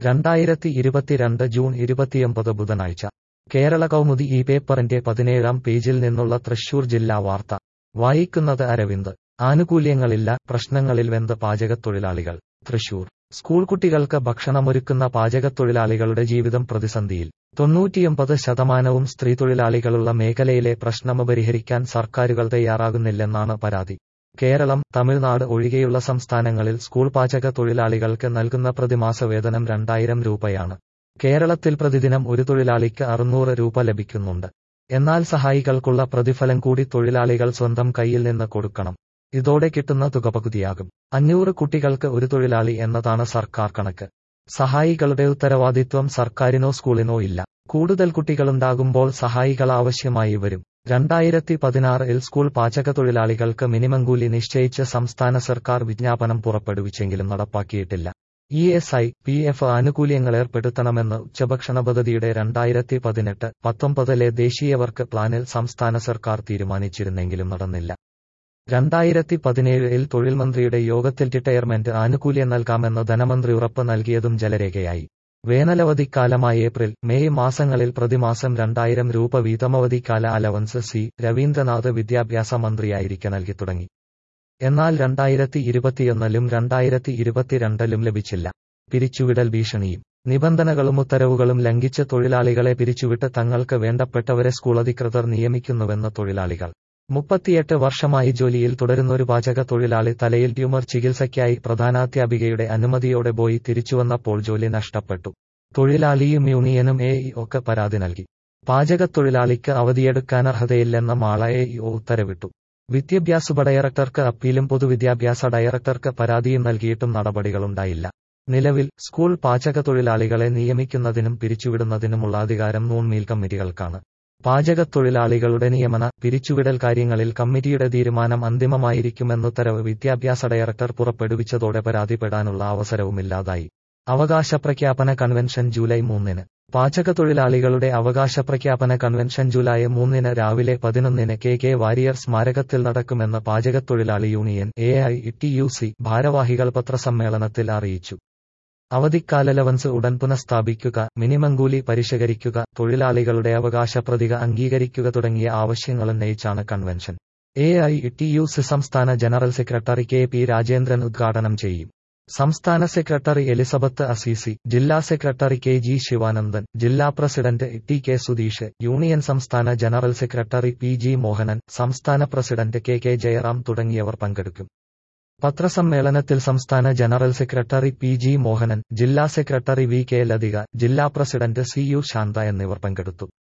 രണ്ടായിരത്തി ഇരുപത്തിരണ്ട് ജൂൺ ഇരുപത്തിയൊമ്പത് ബുധനാഴ്ച കേരള കൗമുദി ഈ പേപ്പറിന്റെ പതിനേഴാം പേജിൽ നിന്നുള്ള തൃശൂർ ജില്ലാ വാർത്ത വായിക്കുന്നത് അരവിന്ദ് ആനുകൂല്യങ്ങളില്ല പ്രശ്നങ്ങളിൽ വെന്ത് പാചകത്തൊഴിലാളികൾ തൃശൂർ സ്കൂൾ കുട്ടികൾക്ക് ഭക്ഷണമൊരുക്കുന്ന പാചകത്തൊഴിലാളികളുടെ ജീവിതം പ്രതിസന്ധിയിൽ തൊണ്ണൂറ്റിയൊമ്പത് ശതമാനവും സ്ത്രീ തൊഴിലാളികളുള്ള മേഖലയിലെ പ്രശ്നം പരിഹരിക്കാൻ സർക്കാരുകൾ തയ്യാറാകുന്നില്ലെന്നാണ് പരാതി കേരളം തമിഴ്നാട് ഒഴികെയുള്ള സംസ്ഥാനങ്ങളിൽ സ്കൂൾ പാചക തൊഴിലാളികൾക്ക് നൽകുന്ന പ്രതിമാസ വേതനം രണ്ടായിരം രൂപയാണ് കേരളത്തിൽ പ്രതിദിനം ഒരു തൊഴിലാളിക്ക് അറുന്നൂറ് രൂപ ലഭിക്കുന്നുണ്ട് എന്നാൽ സഹായികൾക്കുള്ള പ്രതിഫലം കൂടി തൊഴിലാളികൾ സ്വന്തം കയ്യിൽ നിന്ന് കൊടുക്കണം ഇതോടെ കിട്ടുന്ന തുക പകുതിയാകും അഞ്ഞൂറ് കുട്ടികൾക്ക് ഒരു തൊഴിലാളി എന്നതാണ് സർക്കാർ കണക്ക് സഹായികളുടെ ഉത്തരവാദിത്വം സർക്കാരിനോ സ്കൂളിനോ ഇല്ല കൂടുതൽ കുട്ടികളുണ്ടാകുമ്പോൾ സഹായികൾ ആവശ്യമായി വരും രണ്ടായിരത്തി പതിനാറിൽ സ്കൂൾ പാചക തൊഴിലാളികൾക്ക് മിനിമം കൂലി നിശ്ചയിച്ച് സംസ്ഥാന സർക്കാർ വിജ്ഞാപനം പുറപ്പെടുവിച്ചെങ്കിലും നടപ്പാക്കിയിട്ടില്ല E S I P F ആനുകൂല്യങ്ങൾ ഏർപ്പെടുത്തണമെന്ന് ഉച്ചഭക്ഷണ പദ്ധതിയുടെ രണ്ടായിരത്തി പതിനെട്ട് പത്തൊമ്പതിലെ ദേശീയ വർക്ക് പ്ലാനിൽ സംസ്ഥാന സർക്കാർ തീരുമാനിച്ചിരുന്നെങ്കിലും നടന്നില്ല രണ്ടായിരത്തി പതിനേഴിൽ തൊഴിൽ മന്ത്രിയുടെ യോഗത്തിൽ റിട്ടയർമെന്റ് ആനുകൂല്യം നൽകാമെന്ന് ധനമന്ത്രി ഉറപ്പ് നൽകിയതും ജലരേഖയായി വേനലവധിക്കാലമായ ഏപ്രിൽ മെയ് മാസങ്ങളിൽ പ്രതിമാസം രണ്ടായിരം രൂപ വീതമവധിക്കാല അലവൻസ് സി രവീന്ദ്രനാഥ് വിദ്യാഭ്യാസ മന്ത്രിയായിരിക്കെ നൽകി തുടങ്ങി എന്നാൽ രണ്ടായിരത്തി ഇരുപത്തിയൊന്നിലും രണ്ടായിരത്തി ഇരുപത്തിരണ്ടിലും ലഭിച്ചില്ല പിരിച്ചുവിടൽ ഭീഷണിയും നിബന്ധനകളും ഉത്തരവുകളും ലംഘിച്ച് തൊഴിലാളികളെ പിരിച്ചുവിട്ട് തങ്ങൾക്ക് വേണ്ടപ്പെട്ടവരെ സ്കൂൾ അധികൃതർ നിയമിക്കുന്നുവെന്ന് തൊഴിലാളികൾ മുപ്പത്തിയെട്ട് വർഷമായി ജോലിയിൽ തുടരുന്നൊരു പാചക തൊഴിലാളി തലയിൽ ട്യൂമർ ചികിത്സയ്ക്കായി പ്രധാനാധ്യാപികയുടെ അനുമതിയോടെ പോയി തിരിച്ചുവന്നപ്പോൾ ജോലി നഷ്ടപ്പെട്ടു തൊഴിലാളിയും യൂണിയനും എ ഒക്കെ പരാതി നൽകി പാചകത്തൊഴിലാളിക്ക് അവധിയെടുക്കാൻ അർഹതയില്ലെന്ന മാള എ ഉത്തരവിട്ടു വിദ്യാഭ്യാസ ഡയറക്ടർക്ക് അപ്പീലും പൊതുവിദ്യാഭ്യാസ ഡയറക്ടർക്ക് പരാതിയും നൽകിയിട്ടും നടപടികളുണ്ടായില്ല നിലവിൽ സ്കൂൾ പാചക തൊഴിലാളികളെ നിയമിക്കുന്നതിനും പിരിച്ചുവിടുന്നതിനുമുള്ള അധികാരം നൂൺമീൽ കമ്മിറ്റികൾക്കാണ് പാചകത്തൊഴിലാളികളുടെ നിയമന പിരിച്ചുവിടൽ കാര്യങ്ങളിൽ കമ്മിറ്റിയുടെ തീരുമാനം അന്തിമമായിരിക്കുമെന്നുത്തരവ് വിദ്യാഭ്യാസ ഡയറക്ടർ പുറപ്പെടുവിച്ചതോടെ പരാതിപ്പെടാനുള്ള അവസരവുമില്ലാതായി അവകാശ പ്രഖ്യാപന കൺവെൻഷൻ ജൂലൈ മൂന്നിന് പാചകത്തൊഴിലാളികളുടെ അവകാശ പ്രഖ്യാപന കൺവെൻഷൻ ജൂലൈ മൂന്നിന് രാവിലെ പതിനൊന്നിന് കെ കെ വാരിയർ സ്മാരകത്തിൽ നടക്കുമെന്ന് പാചകത്തൊഴിലാളി union A I T U C ഭാരവാഹികൾ പത്രസമ്മേളനത്തിൽ അറിയിച്ചു അവധിക്കാല ലവൻസ് ഉടൻ പുനഃസ്ഥാപിക്കുക മിനിമം കൂലി പരിഷ്കരിക്കുക തൊഴിലാളികളുടെ അവകാശ പ്രതിക അംഗീകരിക്കുക തുടങ്ങിയ ആവശ്യങ്ങളുന്നയിച്ചാണ് convention A I T U C സംസ്ഥാന general secretary K P Rajendran ഉദ്ഘാടനം ചെയ്യും സംസ്ഥാന സെക്രട്ടറി എലിസബത്ത് അസീസി ജില്ലാ സെക്രട്ടറി കെ ജി ശിവാനന്ദൻ ജില്ലാ president T K Sudheesh union സംസ്ഥാന general secretary P G Mohanan സംസ്ഥാന പ്രസിഡന്റ് കെ കെ ജയറാം തുടങ്ങിയവർ പങ്കെടുക്കും പത്രസമ്മേളനത്തിൽ സംസ്ഥാന general secretary P G Mohanan ജില്ലാ സെക്രട്ടറി വി കെ ലതിക ജില്ലാ പ്രസിഡന്റ് സി യു ശാന്ത എന്നിവർ പങ്കെടുത്തു